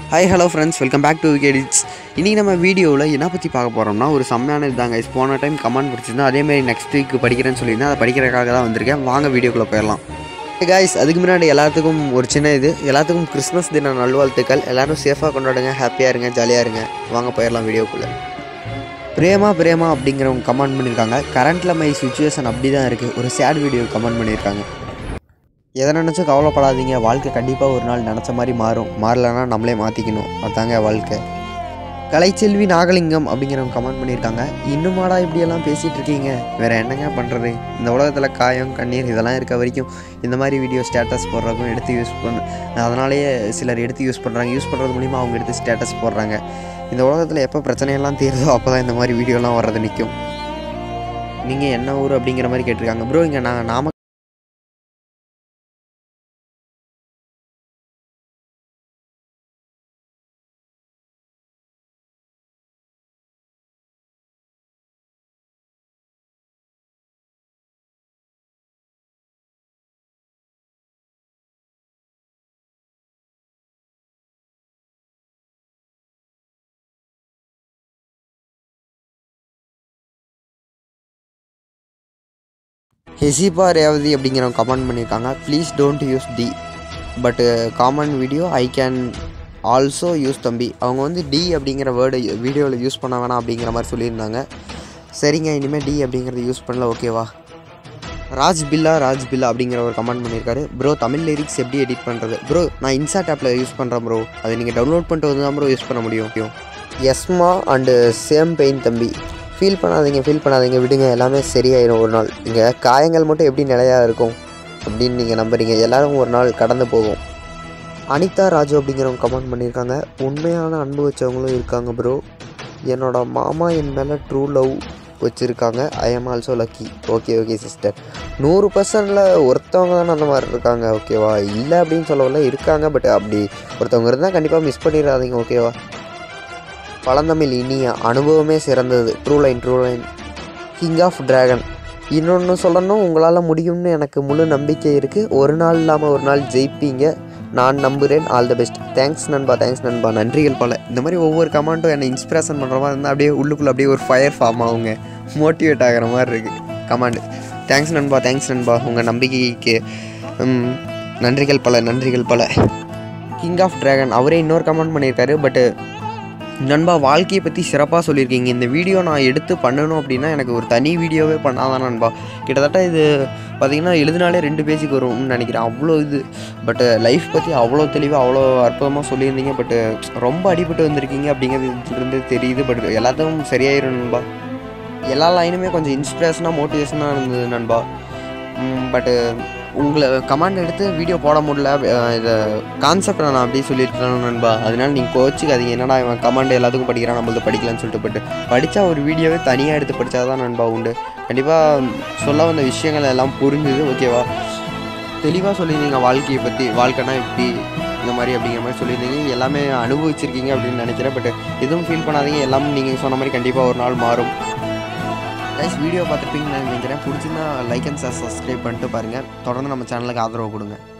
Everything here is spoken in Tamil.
Hi hello friends welcome back to விகேடிட்ஸ் இன்றைக்கி நம்ம வீடியோவில் என்ன பற்றி பார்க்க போகிறோம்னா ஒரு செம்மையான இதுதாங்க guys. போன டைம் கமெண்ட் பிடிச்சிருந்தா அதேமாதிரி நெக்ஸ்ட் வீக் படிக்கிறேன்னு சொல்லியிருந்தேன் அதை படிக்கிறதுக்காக தான் வந்திருக்கேன் வாங்க வீடியோக்குள்ளே போயிடலாம் காய்ஸ் அதுக்கு முன்னாடி எல்லாத்துக்கும் ஒரு சின்ன இது எல்லாத்துக்கும் கிறிஸ்மஸ் தின நல்வாழ்த்துக்கள் எல்லாரும் சேஃபாக கொண்டாடுங்க ஹாப்பியாக இருங்க ஜாலியாக இருங்க வாங்க போயிடலாம் வீடியோக்குள்ளே பிரேமா பிரேமா அப்படிங்கிறவங்க கமெண்ட் பண்ணியிருக்காங்க கரண்ட்டில் மை சுச்சுவேஷன் அப்படி தான் இருக்குது ஒரு சேட் வீடியோ கமெண்ட் பண்ணியிருக்காங்க எதை நினச்சும் கவலைப்படாதீங்க வாழ்க்கை கண்டிப்பாக ஒரு நாள் நினச்ச மாதிரி மாறும் மாறலைன்னா நம்மளே மாற்றிக்கணும் அதாங்க வாழ்க்கை கலைச்செல்வி நாகலிங்கம் அப்படிங்கிறவங்க கமெண்ட் பண்ணியிருக்காங்க இன்னுமாடா இப்படியெல்லாம் பேசிகிட்டு இருக்கீங்க வேறு என்னங்க பண்ணுறது இந்த உலகத்தில் காயம் கண்ணீர் இதெல்லாம் இருக்க வரைக்கும் இந்த மாதிரி வீடியோ ஸ்டேட்டஸ் போடுறதுக்கும் எடுத்து யூஸ் பண்ண அதனாலேயே சிலர் எடுத்து யூஸ் பண்ணுறாங்க யூஸ் பண்ணுறது மூலிமா அவங்க எடுத்து ஸ்டேட்டஸ் போடுறாங்க இந்த உலகத்தில் எப்போ பிரச்சனையெல்லாம் தீருதோ அப்போ தான் இந்த மாதிரி வீடியோலாம் வர்றது நிற்கும் நீங்கள் என்ன ஊர் அப்படிங்கிற மாதிரி கேட்டிருக்காங்க ப்ரோ இங்கே நான் நாம ஹெசிபா ரேவதி அப்படிங்கிறவங்க கமெண்ட் பண்ணியிருக்காங்க please don't use the but common video I can also use தம்பி அவங்க வந்து டி அப்படிங்கிற வேர்டு வீடியோவில் யூஸ் பண்ண வேணாம் அப்படிங்கிற மாதிரி சொல்லியிருந்தாங்க சரிங்க இனிமேல் டி அப்படிங்கிறத யூஸ் பண்ணல ஓகேவா ராஜ் பில்லா ராஜ் பில்லா அப்படிங்கிற ஒரு கமெண்ட் பண்ணியிருக்காரு ப்ரோ தமிழ் லிரிக்ஸ் எப்படி எடிட் பண்ணுறது ப்ரோ நான் இன்சாட் ஆப்பில் யூஸ் பண்ணுறேன் ப்ரோ அதை நீங்கள் டவுன்லோட் பண்ணிட்டு வந்து தான் ப்ரோ யூஸ் பண்ண முடியும் எஸ்மா அண்டு சேம் பெயின் தம்பி ஃபீல் பண்ணாதீங்க ஃபீல் பண்ணாதீங்க விடுங்க எல்லாமே சரியாயிடும் ஒரு நாள் இங்கே காயங்கள் மட்டும் எப்படி நிலையாக இருக்கும் அப்படின்னு நீங்கள் நம்புறீங்க எல்லாரும் ஒரு நாள் கடந்து போகும் அனிதா ராஜு அப்படிங்கிறவங்க கமெண்ட் பண்ணியிருக்காங்க உண்மையான அன்பு வச்சவங்களும் இருக்காங்க ப்ரோ என்னோட மாமா என் மேலே ட்ரூ லவ் வச்சுருக்காங்க I am also lucky okay okay sister நூறு பர்சன்டில் ஒருத்தவங்க தானே அந்த மாதிரி இருக்காங்க ஓகேவா இல்லை அப்படின்னு சொல்லவில்ல இருக்காங்க பட் அப்படி ஒருத்தவங்க இருந்தால் கண்டிப்பாக மிஸ் பண்ணிடாதீங்க ஓகேவா பழந்தமிழ் இனிய அனுபவமே சிறந்தது true line true line king of dragon இன்னொன்று சொல்லணும் உங்களால் முடியும்னு எனக்கு முழு நம்பிக்கை இருக்குது ஒரு நாள் இல்லாமல் ஒரு நாள் ஜெயிப்பீங்க நான் நம்புகிறேன் ஆல் த பெஸ்ட் தேங்க்ஸ் நண்பா தேங்க்ஸ் நண்பா நன்றிகள் பல இந்த மாதிரி ஒவ்வொரு கமெண்ட்டும் என்னை இன்ஸ்பிரேஷன் பண்ணுற மாதிரி இருந்தால் அப்படியே உள்ளுக்குள்ளே அப்படியே ஒரு ஃபயர் ஃபார்ம் ஆகுங்க மோட்டிவேட் ஆகிற மாதிரி இருக்குது கமாண்டு தேங்க்ஸ் நண்பா தேங்க்ஸ் நண்பா உங்கள் நம்பிக்கைக்கு ம், நன்றிகள் பல நன்றிகள் பல கிங் ஆஃப் டிராகன் அவரே இன்னொரு கமெண்ட் பண்ணியிருக்காரு பட்டு நண்பா வாழ்க்கையை பற்றி சிறப்பாக சொல்லியிருக்கீங்க இந்த வீடியோ நான் எடுத்து பண்ணணும் அப்படின்னா எனக்கு ஒரு தனி வீடியோவே பண்ணாதான் நண்பா கிட்டத்தட்ட இது பார்த்திங்கன்னா எழுதினாலே ரெண்டு பேஜுக்கு வரும்னு நினைக்கிறேன் அவ்வளோ இது பட்டு லைஃப் பற்றி அவ்வளோ தெளிவாக அவ்வளோ அற்புதமாக சொல்லியிருந்தீங்க பட்டு ரொம்ப அடிபட்டு வந்திருக்கீங்க அப்படிங்கிறது இதுலேருந்து தெரியுது பட் எல்லாத்துக்கும் சரியாயிரும் நண்பா எல்லா லைனுமே கொஞ்சம் இன்ஸ்பிரேஷனாக மோட்டிவேஷனாக இருந்தது நண்பா பட்டு உங்களை கமாண்ட் எடுத்து வீடியோ போட முடியல அஹ் இதை கான்செப்ட் நான் அப்படியே சொல்லியிருக்கேன் நண்பா அதனால நீங்கள் கோச்சிக்காதீங்க என்னடா இவன் கமாண்ட் எல்லாத்துக்கும் படிக்கிறான் நம்மளது படிக்கலாம்னு சொல்லிட்டு பட்டு படித்தா ஒரு வீடியோவே தனியாக எடுத்து படித்தா தான் நண்பா உண்டு கண்டிப்பாக சொல்ல வந்த விஷயங்கள் எல்லாம் புரிஞ்சுது ஓகேவா தெளிவாக சொல்லியிருந்தீங்க வாழ்க்கையை பற்றி வாழ்க்கைனா இப்படி இந்த மாதிரி அப்படிங்கிற மாதிரி சொல்லியிருந்தீங்க எல்லாமே அனுபவிச்சிருக்கீங்க அப்படின்னு நினைக்கிறேன் பட் எதுவும் ஃபீல் பண்ணாதீங்க எல்லாமே நீங்கள் சொன்ன மாதிரி கண்டிப்பாக ஒரு நாள் மாறும் கைஸ் வீடியோ பார்த்துருப்பீங்கன்னு நினைக்கிறேன் பிடிச்சிருந்தா லைக் அண்ட் சப்ஸ்கிரைப் பண்ணிட்டு பாருங்கள் தொடர்ந்து நம்ம சேனலுக்கு ஆதரவு கொடுங்க